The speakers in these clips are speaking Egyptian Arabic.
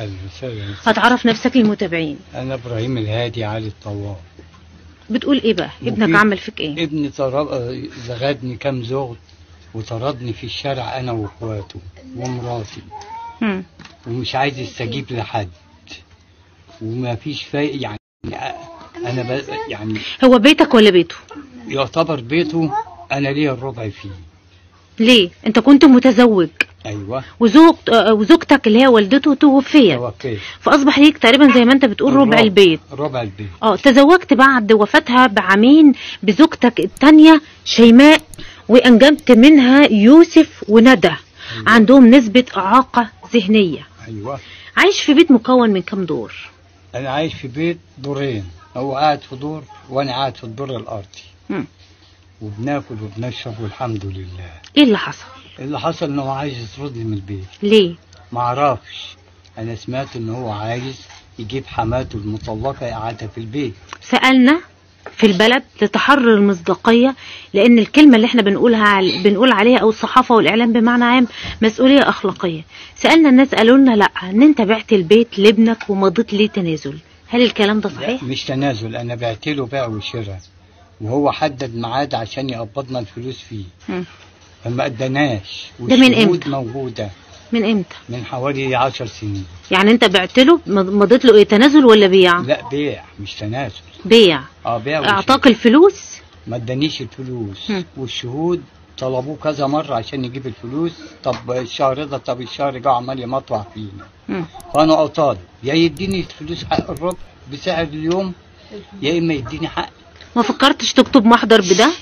اهلا وسهلا هتعرف نفسك للمتابعين انا ابراهيم الهادي علي الطواب بتقول ايه بقى ابنك وفي- عمل فيك ايه ابني طرد زغدني كام زغد وطردني في الشارع انا واخواته ومراتي مم. ومش عايز يستجيب لحد وما فيش فايق يعني انا ب... يعني هو بيتك ولا بيته يعتبر بيته انا ليا الربع فيه ليه انت كنت متزوج ايوه وزوج آه، وزوجتك اللي هي والدته توفيت توفيت فاصبح ليك تقريبا زي ما انت بتقول ربع الربع. البيت ربع البيت اه تزوجت بعد وفاتها بعامين بزوجتك التانية شيماء وانجبت منها يوسف وندى عندهم نسبة إعاقة ذهنية ايوه عايش في بيت مكون من كام دور انا عايش في بيت دورين هو قاعد في دور وانا قاعد في الدور الارضي مم. وبناكل وبنشرب والحمد لله ايه اللي حصل اللي حصل ان هو عايز يطردني من البيت ليه ما اعرفش انا سمعت ان هو عايز يجيب حماته المطلقه يقعدها في البيت سألنا في البلد لتحرر المصداقية لأن الكلمة اللي احنا بنقولها عل- بنقول عليها أو الصحافة والإعلام بمعنى عام مسؤولية أخلاقية سألنا الناس قالوا لنا لا إن أنت بعت البيت لابنك ومضيت ليه تنازل هل الكلام ده لا صحيح؟ مش تنازل انا بعت له بيع وشراء وهو حدد ميعاد عشان يقبضنا الفلوس فيه مم. فما اداناش ده من والشهود إمتى؟ موجوده من إمتى؟ من حوالي عشر سنين يعني أنت بعت له مض- مضيت له إيه تنازل ولا بيع؟ لا بيع مش تنازل بيع اه بيع وشراء. أعطاك الفلوس؟ ما ادانيش الفلوس مم. والشهود طلبوه كذا مرة عشان يجيب الفلوس طب الشهر ده طب الشهر ده عمال يمطوع فينا مم. فأنا أطالب يا يديني الفلوس حق الربع بسعر اليوم يا إما يديني حق ما فكرتش تكتب محضر بده؟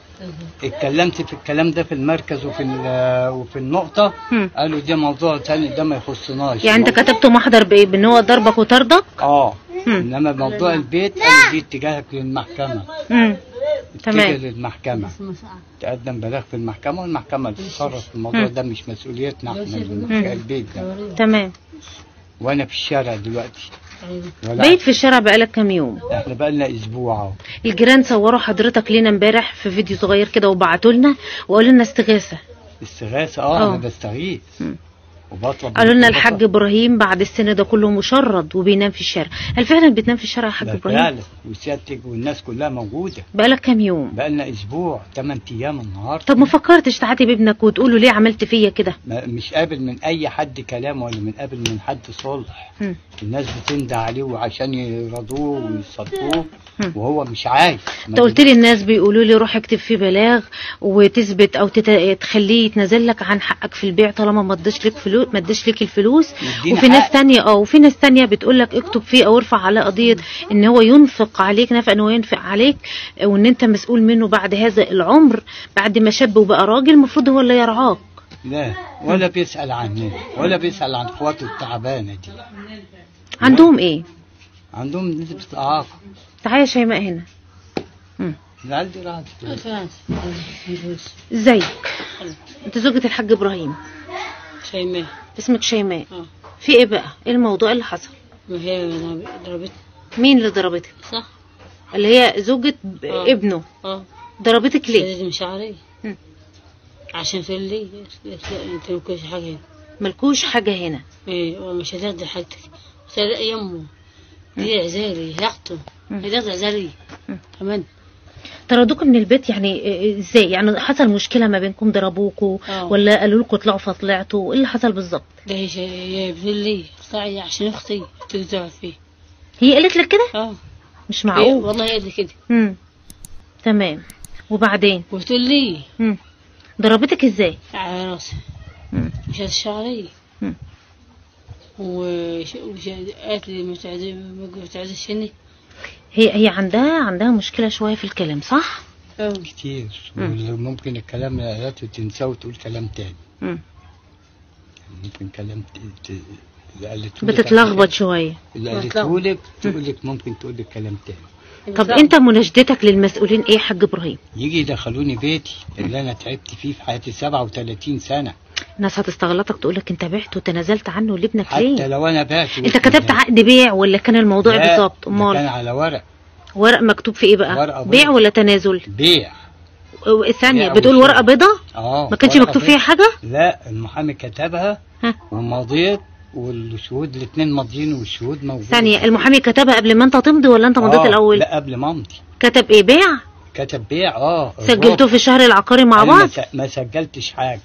اتكلمت في الكلام ده في المركز وفي ال- وفي النقطة مم. قالوا ده موضوع تاني ده ما يخصناش يعني أنت كتبت محضر بإيه؟ بإن هو ضربك وطردك؟ اه مم. انما موضوع البيت قالوا دي اتجاهك للمحكمة مم. اتجه تمام. للمحكمة تقدم بلاغ في المحكمة والمحكمة اللي تتصرف في الموضوع مم. ده مش مسؤوليتنا احنا مم. اللي- البيت ده تمام وانا في الشارع دلوقتي ولا بيت في الشارع بقالك كام يوم احنا بقالنا اسبوع اهو الجيران صوروا حضرتك لينا امبارح في فيديو صغير كده وبعتوا لنا وقالوا لنا استغاثه استغاثة اه آه. انا بستغيث مم. وبطلب قالوا لنا بطلب- الحاج ابراهيم بعد السن ده كله مشرد وبينام في الشارع هل فعلا بتنام في الشارع يا حاج ده ابراهيم فعلا وسيادتك والناس كلها موجودة بقالك كام يوم بقالنا اسبوع 8 ايام النهارده طب ما فكرتش تعاتب ابنك وتقول له ليه عملت فيا كده ما- مش قابل من اي حد كلام ولا من قابل من حد صلح مم. الناس بتندى عليه وعشان يرضوه ويصدقوه مم. وهو مش عايز انت قلت لي الناس بيقولوا لي روح اكتب فيه بلاغ وتثبت او تت... تخليه يتنازل لك عن حقك في البيع طالما ما اداش لك فلوس ما اداش لك الفلوس يديني وفي ناس حق. تانية اه وفي ناس تانية بتقول لك اكتب فيه او ارفع عليه قضية ان هو ينفق عليك نفع ان هو ينفق عليك وان انت مسؤول منه بعد هذا العمر بعد ما شاب وبقى راجل المفروض هو اللي يرعاك لا ولا بيسأل عننا ولا بيسأل عن اخواته التعبانة دي عندهم ايه عندهم نسبة إعاقة تعالى يا شيماء هنا العيال دي راحت ازيك انت زوجة الحاج ابراهيم شيماء اسمك شيماء اه في ايه بقى ايه الموضوع اللي حصل ما هي ضربتني مين اللي ضربتك صح اللي هي زوجة ب- آه. ابنه اه ضربتك ليه شدت من شعري مم. عشان تقول لي قلت لا انت ما كنتش حاجه هنا ملكوش حاجة هنا ايه ومش هتاخدي حاجتك قلت لها لا يمه دي عزالي ياخده مم. هي تاخد عزالي مم. كمان طردوك من البيت يعني إيه- ازاي يعني حصل مشكلة ما بينكم ضربوكوا آه. ولا قالوا لكم اطلعوا فطلعتوا ايه اللي حصل بالظبط ده هي شي- هي بتقول لي اطلعي عشان اختي تقعد فيه هي قالت لك كده اه مش هي معقول والله هي قالت كده امم تمام وبعدين وتقول لي امم ضربتك ازاي على راسي مم. مش شعري مم. وش وش قالت لي ما تعدي ما تعديشني هي هي هي عندها عندها مشكلة شوية في الكلام صح اه كتير مم. ممكن الكلام اللي قالته تنساه وتقول كلام تاني مم. ممكن كلام ت- ت- اللي قالته لك بتتلخبط شوية اللي قالته لك تقول لك ممكن تقول لك كلام تاني طب انت مناشدتك للمسؤولين ايه يا حاج ابراهيم يجي يدخلوني بيتي اللي انا تعبت فيه في حياتي 37 سنه الناس هتستغلطك تقولك انت بعت وتنازلت عنه لابنك حتى ليه لو انا بعت انت كتبت عقد بيع ولا كان الموضوع لا، بالظبط ده كان امال على ورق ورق مكتوب في ايه بقى ورقة بيع بيضة. ولا تنازل بيع الثانية بيع بتقول وشراء. ورقة بيضة اه ما كانش ورقة مكتوب بيضة. فيها حاجة لا المحامي كتبها ها ومضيت والشهود الاثنين ماضيين والشهود موجودين ثانية المحامي كتبها قبل ما انت تمضي ولا انت مضيت آه، الاول لا قبل ما امضي كتب ايه بيع كتب بيع اه سجلتوه في الشهر العقاري مع أنا ما بعض س- ما سجلتش حاجه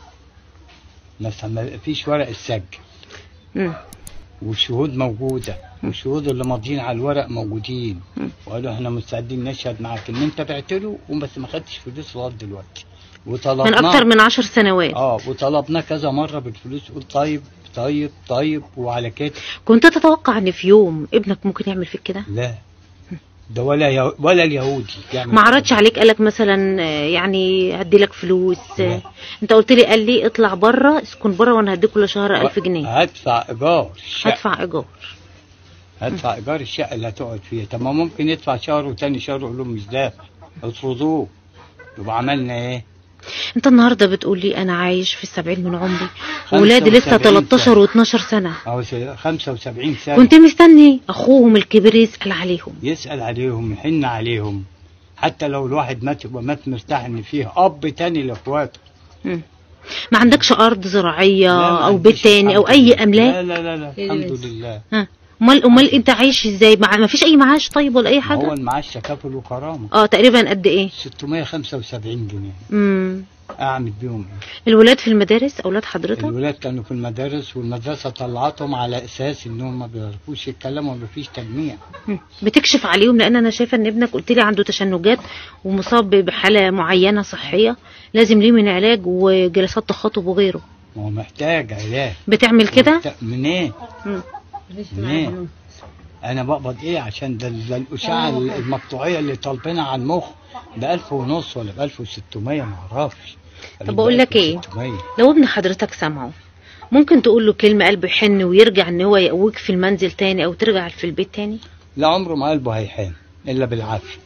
ما س- ما فيش ورق السجل مم. والشهود موجوده والشهود اللي ماضيين على الورق موجودين مم. وقالوا احنا مستعدين نشهد معاك ان انت بعت له وبس ما خدتش فلوس لغايه دلوقتي وطلبنا من اكتر من عشر سنوات اه وطلبنا كذا مره بالفلوس قلت طيب طيب طيب وعلى كده كنت تتوقع ان في يوم ابنك ممكن يعمل فيك كده لا ده ولا يهو ولا اليهودي يعني ما عرضش عليك قالك مثلا آه، يعني هدي لك فلوس آه، لا. انت قلت لي قال لي اطلع بره اسكن بره وانا هديك كل شهر 1000 جنيه هدفع ايجار الشقه هدفع ايجار هدفع ايجار الشقه اللي هتقعد فيها طب ما ممكن يدفع شهر وتاني شهر يقول لهم مش دافع اطردوه يبقى عملنا ايه؟ انت النهارده بتقول لي انا عايش في السبعين من عمري وولادي لسه 75 13 و12 سنة اهو س- 75 سنه كنت مستني اخوهم الكبير يسأل عليهم يسال عليهم يحن عليهم حتى لو الواحد مات يبقى مات مرتاح ان فيه اب تاني لاخواته مم. ما عندكش ارض زراعية لا، ما او عنديش بيت تاني او الحمد اي لله. املاك لا لا لا, لا. إيه الحمد بس؟ لله ها امال امال انت عايش ازاي مع ما فيش اي معاش طيب ولا اي ما هو حاجة المعاش تكافل وكرامه اه تقريبا قد ايه 675 جنيه امم اعمل بيهم ايه؟ الولاد في المدارس اولاد حضرتك الولاد كانوا في المدارس والمدرسة طلعتهم على أساس إنهم ما بيعرفوش يتكلموا وما فيش تجميع مم. بتكشف عليهم لان انا شايفه ان ابنك قلت لي عنده تشنجات ومصاب بحاله معينه صحيه لازم ليه من علاج وجلسات تخاطب وغيره ما هو محتاج علاج بتعمل كده محتاج- منين؟ مم. مفيش ليه؟ معاه أنا بقبض إيه عشان ده, ده الأشعة المقطوعية اللي طالبينها على المخ بألف ونص ولا بألف وستمية معرفش طب بقول لك إيه؟ 1600. لو ابن حضرتك سمعه ممكن تقول له كلمه قلبه يحن ويرجع ان هو يقويك في المنزل تاني او ترجع في البيت تاني لا عمره ما قلبه هيحان إلا بالعافية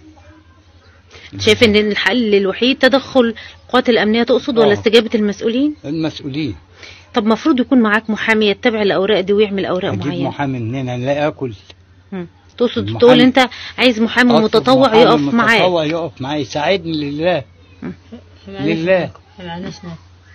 شايف ان الحل الوحيد تدخل القوات الامنيه تقصد ولا آه. استجابه المسؤولين المسؤولين طب مفروض يكون معاك محامي يتبع الاوراق دي ويعمل اوراق أجيب معينه محامي منين أنا لا آكل مم. تقصد المحامي- تقول انت عايز محامي أطلب متطوع محامي يقف معاك متطوع يقف معايا يساعدني لله إحنا معناش- لله. إحنا معناش ناس.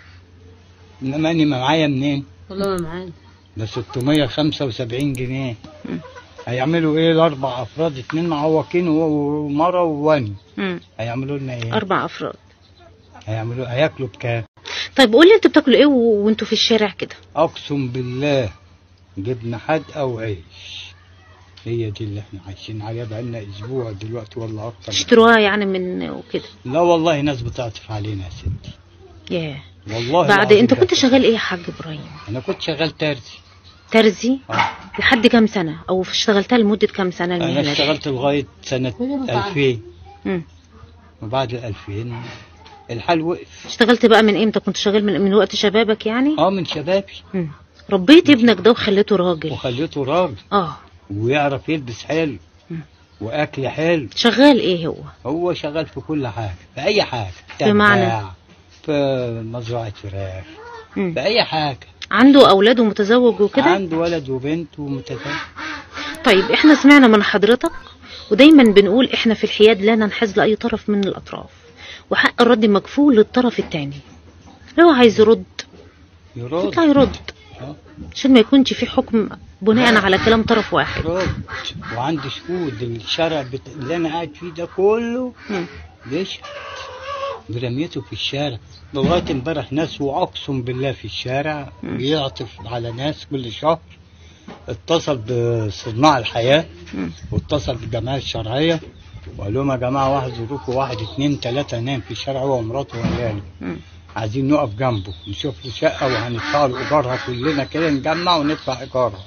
إنما أنا معايا منين؟ والله ما معانا ده 675 جنيه مم. هيعملوا ايه الاربع افراد اتنين معوقين و- ومره ووني مم. هيعملوا لنا ايه اربع افراد هيعملوا هياكلوا بكام طيب قول لي انتوا بتاكلوا ايه و- وانتوا في الشارع كده اقسم بالله جبنا حدقه وعيش هي دي اللي احنا عايشين عليها بقالنا اسبوع دلوقتي ولا اكتر تشتروها يعني من وكده لا والله ناس بتعطف علينا يا ستي ياه والله بعد العظيم انت كنت ده. شغال ايه يا حاج ابراهيم انا كنت شغال ترزي ترزي آه. لحد كام سنه او اشتغلتها لمده كام سنه انا المهنه دي؟ اشتغلت لغايه سنه 2000 مم. وبعد ال 2000 الحال وقف اشتغلت بقى من امتى كنت شغال من من وقت شبابك يعني اه من شبابي مم. ربيت ابنك ده وخليته راجل وخليته راجل اه ويعرف يلبس حلو مم. واكل حلو شغال ايه هو هو شغال في كل حاجه في اي حاجه بمعنى؟ تباع، في مزرعه فراخ مم. في اي حاجه عنده اولاد ومتزوج وكده عنده ولد وبنت ومتزوج طيب احنا سمعنا من حضرتك ودايما بنقول احنا في الحياد لا ننحاز لاي طرف من الاطراف وحق الرد مكفول للطرف التاني لو عايز يرد يرد يطلع يرد آه، عشان ما يكونش في حكم بناء على كلام طرف واحد يرد وعندي شهود الشارع بت... اللي انا قاعد فيه ده كله مم. بيشهد برميته في الشارع لغايه امبارح ناس واقسم بالله في الشارع مم. بيعطف على ناس كل شهر اتصل بصناع الحياه مم. واتصل بالجمعيه الشرعيه وقال لهم يا جماعه واحد ظروفه واحد اتنين تلاته نام في الشارع هو ومراته وعياله مم. عايزين نقف جنبه نشوف له شقه وهندفع له ايجارها كلنا كده نجمع وندفع ايجارها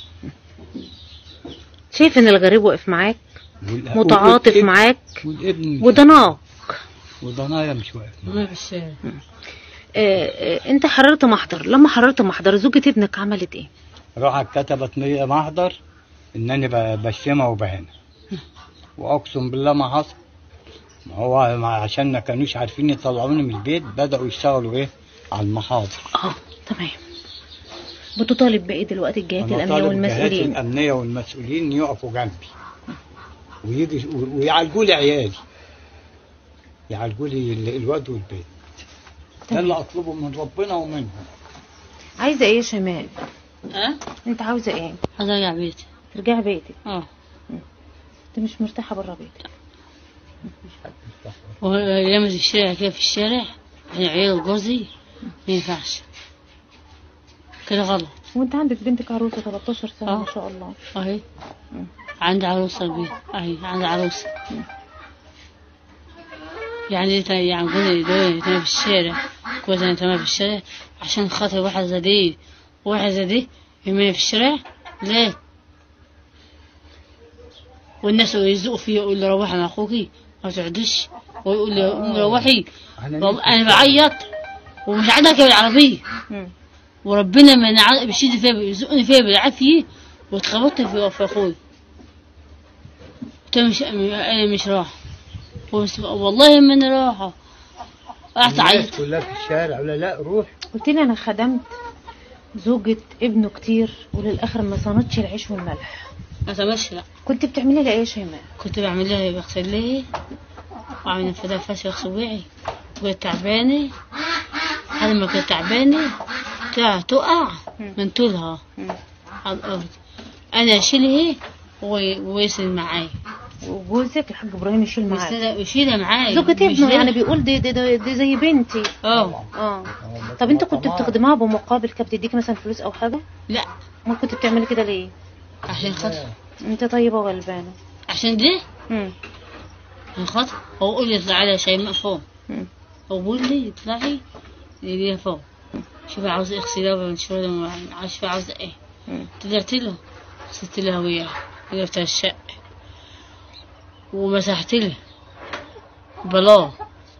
شايف ان الغريب واقف معاك وال- متعاطف والابن- معاك والابن وضناك وضنايا مش واقف والله في الشارع اه اه انت حررت محضر لما حررت محضر زوجة ابنك عملت ايه راحت كتبت لي محضر انني ب- بشتمها وبهنها واقسم بالله ما حصل ما هو ما عشان ما كانوش عارفين يطلعوني من البيت بداوا يشتغلوا ايه على المحاضر اه تمام بتطالب بايه دلوقتي الجهات أنا الامنيه طالب الجهات والمسؤولين الامنيه والمسؤولين يقفوا جنبي ويجي و- ويعالجوا لي عيالي يعالجوا لي ال- الواد والبيت ده تمام. اللي اطلبه من ربنا ومنهم عايزه ايه يا شمال ها انت عاوزه ايه هرجع بيتي ترجعي بيتك اه انت مش مرتاحه بره بيتك ولما الشارع كده في الشارع احنا عيال جوزي ما ينفعش كده غلط وانت عندك بنتك عروسه 13 سنه آه. ما شاء الله اهي مم. عندي عروسة البيت اهي عندي عروسة يعني انت يعني قولي دول في الشارع كويس انا تمام في الشارع عشان خاطر واحد زي دي وواحد زي دي يرميني في الشارع ليه؟ والناس يزقوا فيا يقول لي روحي مع اخوكي ما تقعديش ويقول لي قومي روحي والله انا بعيط ومش عايزه اركب العربيه مم. وربنا ما نع- بيشد فيا بيزقني فيها بالعافيه واتخبطت في في اخوي قلت له مش انا مش رايحه وبس- والله ما انا رايحه قعدت الناس اعيط كلها في الشارع ولا لا روح قلت لي انا خدمت زوجة ابنه كتير وللاخر ما صنتش العيش والملح ما تعملش لا كنت بتعملي لي ايه يا شيماء كنت بعمل لها بغسل لها واعمل فدا فاشي صباعي وكنت تعبانه لحد ما كنت تعبانه تقع تقع مم. من طولها مم. على الارض انا اشيلها وي- ويسند معايا وجوزك الحاج ابراهيم يشيل معاك يسند- يشيلها معايا زوجة مش ابنه ليه. يعني بيقول دي دي, دي, دي زي بنتي اه اه طب انت كنت بتخدمها بمقابل كانت بتديك مثلا فلوس او حاجه لا ما كنت بتعملي كده ليه عشان خاطر انت طيبه وغلبانه عشان دي مم. عشان خاطر هو يقول لي اطلعي لها شيماء فوق مم. هو بيقول لي اطلعي ليها فوق شوفي عاوزة اغسلها ولا مش ولا عارفة عاوزة ايه مم. طلعت له غسلت لها وياها وقفت على الشقة ومسحت لها بلاه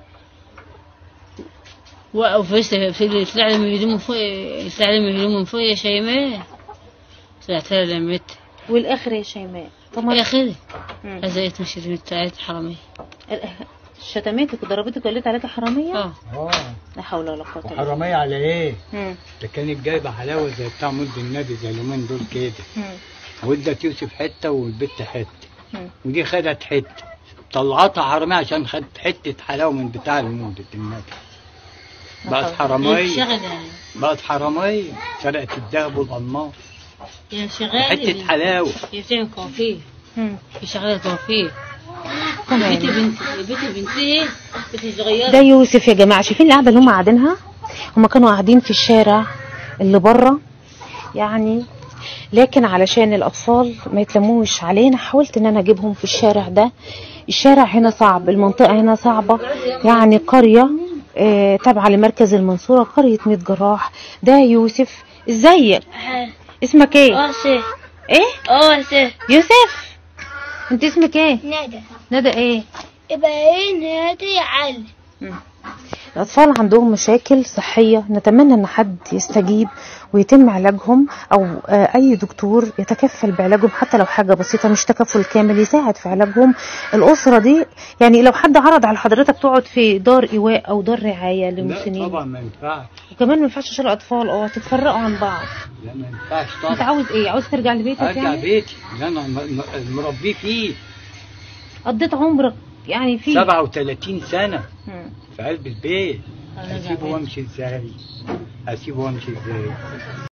وقفت طلع لي من هدومه فوق طلع لي من هدومه من فوق يا شيماء طلعت لها لمت والاخر يا شيماء طب ما يا اخي مم. لزقت مشيت من بتاعت حرامية شتمتك وضربتك وقالت عليك حراميه اه اه لا حول ولا قوه الا بالله وحرامية على ايه؟ مم. ده كانت جايبة حلاوة زي بتاع مولد النبي زي اليومين دول كده مم. ولدت يوسف حتة والبت حتة مم. ودي خدت حتة طلعتها حرامية عشان خدت حتة حلاوة من بتاع المولد النبي بقت حرامية شغلة بقت حرامية سرقت الذهب والألماس يا شغالة حتة حلاوة هي بتعمل كوافير مم. هي شغالة كوافير تمام. بنت بنتي بنت بنتي بنت صغيرة ده يوسف يا جماعه شايفين القعده اللي هم قاعدينها هم كانوا قاعدين في الشارع اللي بره يعني لكن علشان الاطفال ما يتلموش علينا حاولت ان انا اجيبهم في الشارع ده الشارع هنا صعب المنطقه هنا صعبه يعني قريه آه، تابعه لمركز المنصوره قريه ميت جراح ده يوسف ازيك اسمك ايه اه سه ايه اه سه يوسف انت اسمك ايه ندى ندى ايه ابراهيم نادي علي الأطفال عندهم مشاكل صحية نتمنى أن حد يستجيب ويتم علاجهم أو آه، أي دكتور يتكفل بعلاجهم حتى لو حاجة بسيطة مش تكفل كامل يساعد في علاجهم الأسرة دي يعني لو حد عرض على حضرتك تقعد في دار إيواء أو دار رعاية لا للمسنين طبعا ما ينفعش وكمان ما ينفعش عشان الأطفال أه تتفرقوا عن بعض لا ما ينفعش أنت طبعا عاوز إيه عاوز ترجع لبيتك ارجع يعني بيتي اللي انا م- م- مربيه فيه قضيت عمرك يعني في 37 سنة مم. في قلب البيت أرجع اسيبه بيتي. وامشي ازاي؟ اسيبه وامشي ازاي؟